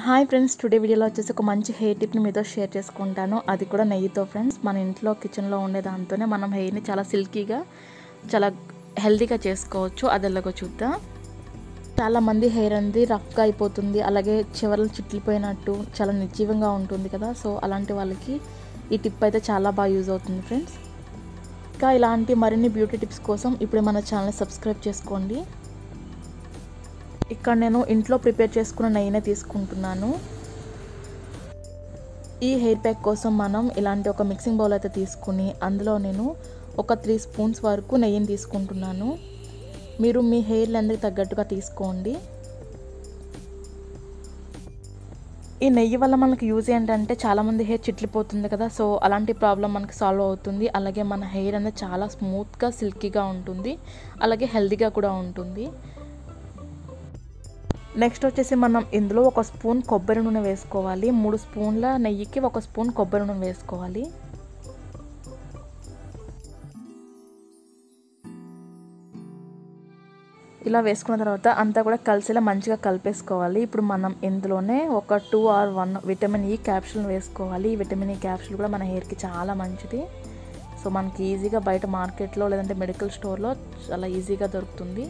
hi friends today వీడియోలో వచ్చేసి ఒక మంచి హెయిర్ టిప్ని మీతో షేర్ చేసుకుంటాను అది కూడా నెయ్యితో ఫ్రెండ్స్ మన ఇంట్లో కిచెన్లో ఉండే దాంతోనే మనం హెయిర్ని చాలా సిల్కీగా చాలా హెల్తీగా చేసుకోవచ్చు అది ఎలాగో చూద్దాం చాలా మంది హెయిర్ అనేది రఫ్గా అయిపోతుంది అలాగే చివరలు చిట్లిపోయినట్టు చాలా నిర్జీవంగా ఉంటుంది కదా సో అలాంటి వాళ్ళకి ఈ టిప్ అయితే చాలా బాగా యూజ్ అవుతుంది ఫ్రెండ్స్ ఇంకా ఇలాంటి మరిన్ని బ్యూటీ టిప్స్ కోసం ఇప్పుడు మన ఛానల్ సబ్స్క్రైబ్ చేసుకోండి ఇక్కడ నేను ఇంట్లో ప్రిపేర్ చేసుకున్న నెయ్యినే తీసుకుంటున్నాను ఈ హెయిర్ ప్యాక్ కోసం మనం ఇలాంటి ఒక మిక్సింగ్ బౌల్ అయితే తీసుకుని అందులో నేను ఒక త్రీ స్పూన్స్ వరకు నెయ్యిని తీసుకుంటున్నాను మీరు మీ హెయిర్ లెంత్కి తగ్గట్టుగా తీసుకోండి ఈ నెయ్యి వల్ల మనకు యూజ్ ఏంటంటే చాలామంది హెయిర్ చిట్లిపోతుంది కదా సో అలాంటి ప్రాబ్లం మనకి సాల్వ్ అవుతుంది అలాగే మన హెయిర్ అనేది చాలా స్మూత్గా సిల్కీగా ఉంటుంది అలాగే హెల్తీగా కూడా ఉంటుంది నెక్స్ట్ వచ్చేసి మనం ఇందులో ఒక స్పూన్ కొబ్బరి నూనె వేసుకోవాలి మూడు స్పూన్ల నెయ్యికి ఒక స్పూన్ కొబ్బరి నూనె వేసుకోవాలి ఇలా వేసుకున్న తర్వాత అంతా కూడా కలిసేలా మంచిగా కలిపేసుకోవాలి ఇప్పుడు మనం ఇందులోనే ఒక two or one vitamin E capsule వేసుకోవాలి ఈ విటమిన్ ఈ క్యాప్సూల్ కూడా మన హెయిర్కి చాలా మంచిది సో మనకి ఈజీగా బయట మార్కెట్లో లేదంటే మెడికల్ స్టోర్లో చాలా ఈజీగా దొరుకుతుంది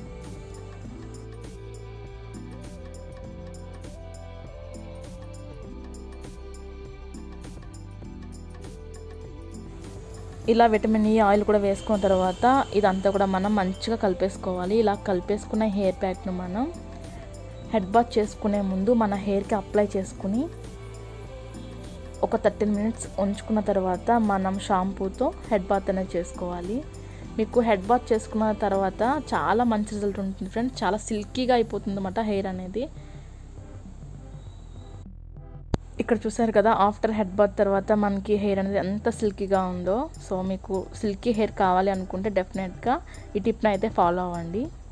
ఇలా విటమిన్ ఈ ఆయిల్ కూడా వేసుకున్న తర్వాత ఇదంతా కూడా మనం మంచిగా కలిపేసుకోవాలి ఇలా కలిపేసుకున్న హెయిర్ ప్యాక్ను మనం హెడ్ బాత్ చేసుకునే ముందు మన హెయిర్కి అప్లై చేసుకుని ఒక థర్టీన్ మినిట్స్ ఉంచుకున్న తర్వాత మనం షాంపూతో హెడ్ బాత్ అనేది చేసుకోవాలి మీకు హెడ్ బాత్ చేసుకున్న తర్వాత చాలా మంచి రిజల్ట్ ఉంటుంది ఫ్రెండ్స్ చాలా సిల్కీగా అయిపోతుంది అన్నమాట హెయిర్ అనేది ఇక్కడ చూసారు కదా ఆఫ్టర్ హెడ్ బాత్ తర్వాత మనకి హెయిర్ అనేది ఎంత సిల్కీగా ఉందో సో మీకు సిల్కీ హెయిర్ కావాలి అనుకుంటే డెఫినెట్గా ఈ టిప్ని అయితే ఫాలో అవ్వండి